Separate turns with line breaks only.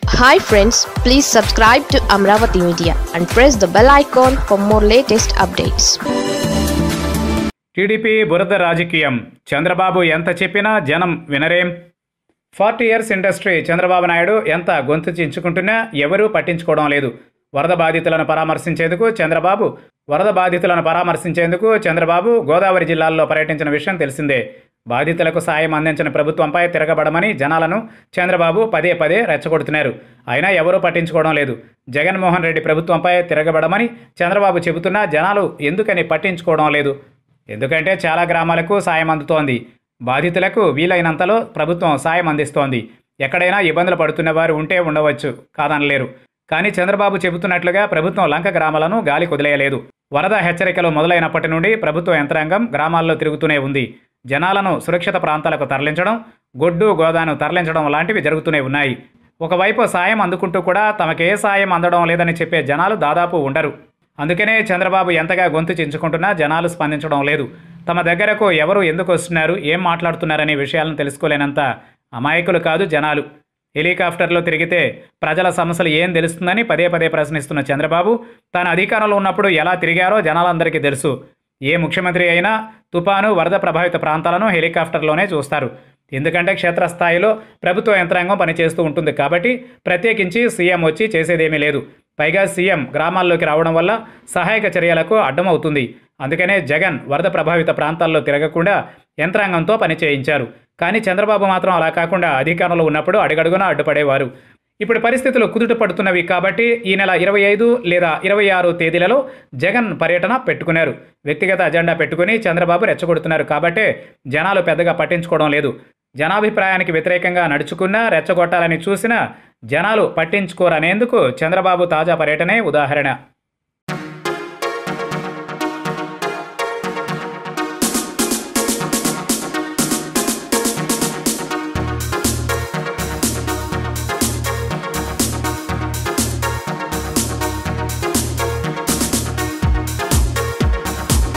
hi friends please subscribe to Amaravati media and press the bell icon for more latest updates
TDP బురద రాజకీయం చంద్రబాబు ఎంత చెప్పినా జనం వినరేం forty years industry Chandrababu Naidu ఎంత గొంతు చించుకుంటున్నా ఎవరూ పట్టించుకోవడం లేదు వరద బాధితులను పరామర్శించేందుకు చంద్రబాబు వరద బాధితులను పరామర్శించేందుకు చంద్రబాబు గోదావరి జిల్లాల్లో పర్యటించిన విషయం తెలిసిందే బాధితులకు సాయం అందించిన ప్రభుత్వంపై తిరగబడమని జనాలను చంద్రబాబు పదే పదే రెచ్చగొడుతున్నారు అయినా ఎవరూ పట్టించుకోవడం లేదు జగన్మోహన్ రెడ్డి ప్రభుత్వంపై తిరగబడమని చంద్రబాబు చెబుతున్నా జనాలు ఎందుకని పట్టించుకోవడం లేదు ఎందుకంటే చాలా గ్రామాలకు సాయం అందుతోంది బాధితులకు వీలైనంతలో ప్రభుత్వం సాయం అందిస్తోంది ఎక్కడైనా ఇబ్బందులు పడుతున్న వారు ఉంటే ఉండవచ్చు కాదనలేరు కానీ చంద్రబాబు చెబుతున్నట్లుగా ప్రభుత్వం లంక గ్రామాలను గాలి కుదిలేయలేదు వరద హెచ్చరికలు మొదలైనప్పటి నుండి ప్రభుత్వ యంత్రాంగం గ్రామాల్లో తిరుగుతూనే ఉంది జనాలను సురక్షిత ప్రాంతాలకు తరలించడం గొడ్డు గోదాను తరలించడం లాంటివి జరుగుతూనే ఉన్నాయి ఒకవైపు సాయం అందుకుంటూ కూడా తమకే సాయం అందడం లేదని చెప్పే జనాలు దాదాపు ఉండరు అందుకనే చంద్రబాబు ఎంతగా గొంతు చించుకుంటున్నా జనాలు స్పందించడం లేదు తమ దగ్గరకు ఎవరు ఎందుకు వస్తున్నారు ఏం మాట్లాడుతున్నారనే విషయాలను తెలుసుకోలేనంత అమాయకులు కాదు జనాలు హెలికాప్టర్లో తిరిగితే ప్రజల సమస్యలు ఏం తెలుస్తుందని పదే పదే ప్రశ్నిస్తున్న చంద్రబాబు తాను అధికారంలో ఉన్నప్పుడు ఎలా తిరిగారో జనాలందరికీ తెలుసు ఏ ముఖ్యమంత్రి అయినా తుపాను వరద ప్రభావిత ప్రాంతాలను హెలికాప్టర్లోనే చూస్తారు ఎందుకంటే క్షేత్రస్థాయిలో ప్రభుత్వ యంత్రాంగం పనిచేస్తూ ఉంటుంది కాబట్టి ప్రత్యేకించి సీఎం వచ్చి చేసేదేమీ లేదు పైగా సీఎం గ్రామాల్లోకి రావడం వల్ల సహాయక చర్యలకు అడ్డమవుతుంది అందుకనే జగన్ వరద ప్రభావిత ప్రాంతాల్లో తిరగకుండా యంత్రాంగంతో పని చేయించారు కానీ చంద్రబాబు మాత్రం అలా కాకుండా అధికారంలో ఉన్నప్పుడు అడుగడుగునా అడ్డుపడేవారు ఇప్పుడు పరిస్థితులు కుదుట పడుతున్నవి కాబట్టి ఈ నెల ఇరవై ఐదు లేదా ఇరవై ఆరు తేదీలలో జగన్ పర్యటన పెట్టుకున్నారు వ్యక్తిగత అజెండా పెట్టుకుని చంద్రబాబు రెచ్చగొడుతున్నారు కాబట్టే జనాలు పెద్దగా పట్టించుకోవడం లేదు జనాభిప్రాయానికి వ్యతిరేకంగా నడుచుకున్నా రెచ్చగొట్టాలని చూసినా జనాలు పట్టించుకోరనేందుకు చంద్రబాబు తాజా పర్యటనే ఉదాహరణ